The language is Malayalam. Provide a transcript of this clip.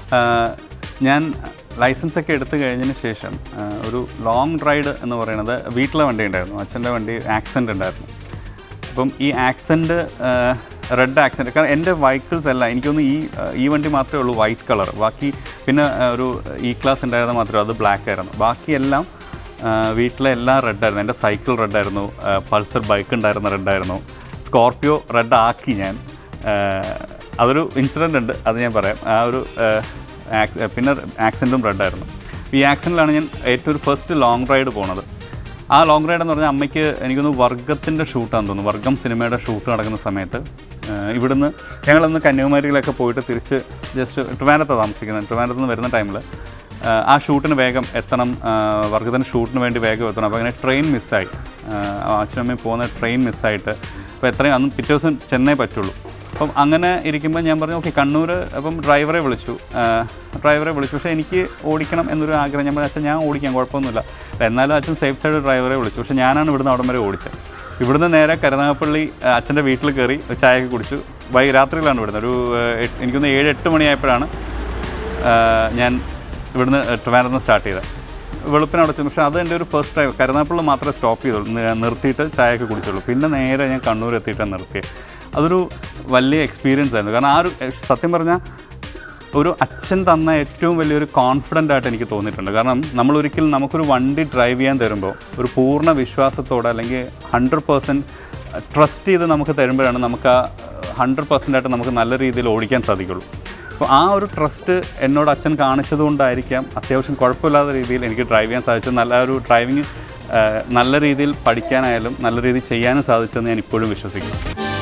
ആ, ഞാൻ ലൈസൻസ് ഒക്കെ എടുത്തു കഴിഞ്ഞതിന് ശേഷം ആ, ഒരു ലോങ് റൈഡ് എന്ന് പറയുന്നത് വീട്ടിലെ വണ്ടി ഉണ്ടായിരുന്നു അച്ഛൻ്റെ വണ്ടി ആക്സിഡൻ്റ് ഉണ്ടായിരുന്നു അപ്പം ഈ ആക്സെൻറ്റ് റെഡ് ആക്സെൻറ്റ് കാരണം എൻ്റെ വെഹിക്കിൾസ് എല്ലാം എനിക്കൊന്ന് ഈ ആ, ഈ വണ്ടി മാത്രമേ ഉള്ളൂ വൈറ്റ് കളർ ബാക്കി പിന്നെ ആ, ഒരു ഇ ക്ലാസ് ഉണ്ടായിരുന്ന മാത്രമേ അത് ബ്ലാക്ക് ആയിരുന്നു ബാക്കിയെല്ലാം ആ, വീട്ടിലെ എല്ലാം റെഡായിരുന്നു എൻ്റെ സൈക്കിൾ റെഡായിരുന്നു പൾസർ ബൈക്ക് ഉണ്ടായിരുന്ന റെഡായിരുന്നു സ്കോർപ്പിയോ റെഡ് ആക്കി ഞാൻ ആ, അതൊരു ഇൻസിഡൻ്റ് ഉണ്ട് അത് ഞാൻ പറയാം ആ ഒരു ആ, ആക്സ്- പിന്നെ ആക്സിഡൻറ്റും റെഡായിരുന്നു ഈ ആക്സിഡൻറ്റിലാണ് ഞാൻ ഏറ്റവും ഒരു ഫസ്റ്റ് ലോങ് റൈഡ് പോണത് ആ ലോങ് റൈഡ് എന്ന് പറഞ്ഞാൽ അമ്മയ്ക്ക് എനിക്കൊന്ന് വർഗത്തിൻ്റെ ഷൂട്ടാന്ന് തോന്നുന്നു വർഗം സിനിമയുടെ ഷൂട്ട് നടക്കുന്ന സമയത്ത് ആഹ് ഇവിടുന്ന് ഞങ്ങളൊന്ന് കന്യാകുമാരിയിലൊക്കെ പോയിട്ട് തിരിച്ച് ജസ്റ്റ് ട്രിവാൻഡത്താണ് താമസിക്കുന്നത് ട്രിവാൻഡത്ത് നിന്ന് വരുന്ന ടൈമിൽ ആ ഷൂട്ടിന് വേഗം എത്തണം ആഹ് വർഗത്തിൻ്റെ ഷൂട്ടിന് വേണ്ടി വേഗം എത്തണം അപ്പോൾ അങ്ങനെ ട്രെയിൻ മിസ്സായി അച്ഛനും അമ്മയും പോകുന്ന ട്രെയിൻ മിസ്സായിട്ട് അപ്പോൾ എത്രയും അന്ന് പിറ്റേ ദിവസം ചെന്നേ പറ്റുള്ളൂ അപ്പം അങ്ങനെ ഇരിക്കുമ്പോൾ ഞാൻ പറഞ്ഞു ഓക്കെ കണ്ണൂർ അപ്പം ഡ്രൈവറെ വിളിച്ചു ഡ്രൈവറെ വിളിച്ചു പക്ഷേ എനിക്ക് ഓടിക്കണം എന്നൊരു ആഗ്രഹം ഞാൻ പറഞ്ഞു അച്ഛൻ ഞാൻ ഓടിക്കാം കുഴപ്പമൊന്നുമില്ല എന്നാലും അച്ഛൻ സേഫ് സൈഡ് ഡ്രൈവറെ വിളിച്ചു പക്ഷേ ഞാനാണ് ഇവിടുന്ന് അവിടം വരെ ഓടിച്ചത് ഇവിടുന്ന് നേരെ കരുനാഗപ്പള്ളി ആ, അച്ഛൻ്റെ വീട്ടിൽ കയറി ഒരു ചായയൊക്കെ കുടിച്ചു വൈ രാത്രിയിലാണ് വിടുന്നത് ഒരു ആ, എട്ട്- എനിക്കൊന്ന് ഏഴ് എട്ട് മണിയായപ്പോഴാണ് ആ, ഞാൻ ഇവിടുന്ന് ട്രിവാൻഡ്രത്ത് സ്റ്റാർട്ട് ചെയ്തത് വെളുപ്പിന് അടച്ചു പക്ഷേ അത് എൻ്റെ ഒരു ഫസ്റ്റ് ടൈം കരുനാഗപ്പള്ളി മാത്രമേ സ്റ്റോപ്പ് ചെയ്തുള്ളൂ നി- നിർത്തിയിട്ട് ചായയൊക്കെ കുടിച്ചുള്ളൂ പിന്നെ നേരെ ഞാൻ കണ്ണൂർ എത്തിയിട്ടാണ് നിർത്തിയത് അതൊരു വലിയ എക്സ്പീരിയൻസ് ആയിരുന്നു കാരണം ആ ഒരു സത്യം പറഞ്ഞാൽ ഒരു അച്ഛൻ തന്ന ഏറ്റവും വലിയൊരു കോൺഫിഡൻ്റ് ആയിട്ട് എനിക്ക് തോന്നിയിട്ടുണ്ട് കാരണം നമ്മൾ ഒരിക്കലും നമുക്കൊരു വണ്ടി ഡ്രൈവ് ചെയ്യാൻ തരുമ്പോൾ ഒരു പൂർണ്ണ വിശ്വാസത്തോടെ അല്ലെങ്കിൽ ഹൺഡ്രഡ് പേഴ്സൻറ്റ് ട്രസ്റ്റ് ചെയ്ത് നമുക്ക് തരുമ്പോഴാണ് നമുക്ക് ആ ഹൺഡ്രഡ് പെർസെൻ്റ് ആയിട്ട് നമുക്ക് നല്ല രീതിയിൽ ഓടിക്കാൻ സാധിക്കുള്ളൂ അപ്പോൾ ആ ഒരു ട്രസ്റ്റ് എന്നോട് അച്ഛൻ കാണിച്ചതുകൊണ്ടായിരിക്കാം അത്യാവശ്യം കുഴപ്പമില്ലാത്ത രീതിയിൽ എനിക്ക് ഡ്രൈവ് ചെയ്യാൻ സാധിച്ചത് നല്ല ഒരു ഡ്രൈവിങ് നല്ല രീതിയിൽ പഠിക്കാനായാലും നല്ല രീതിയിൽ ചെയ്യാനും സാധിച്ചതെന്ന് ഞാൻ ഇപ്പോഴും വിശ്വസിക്കുന്നു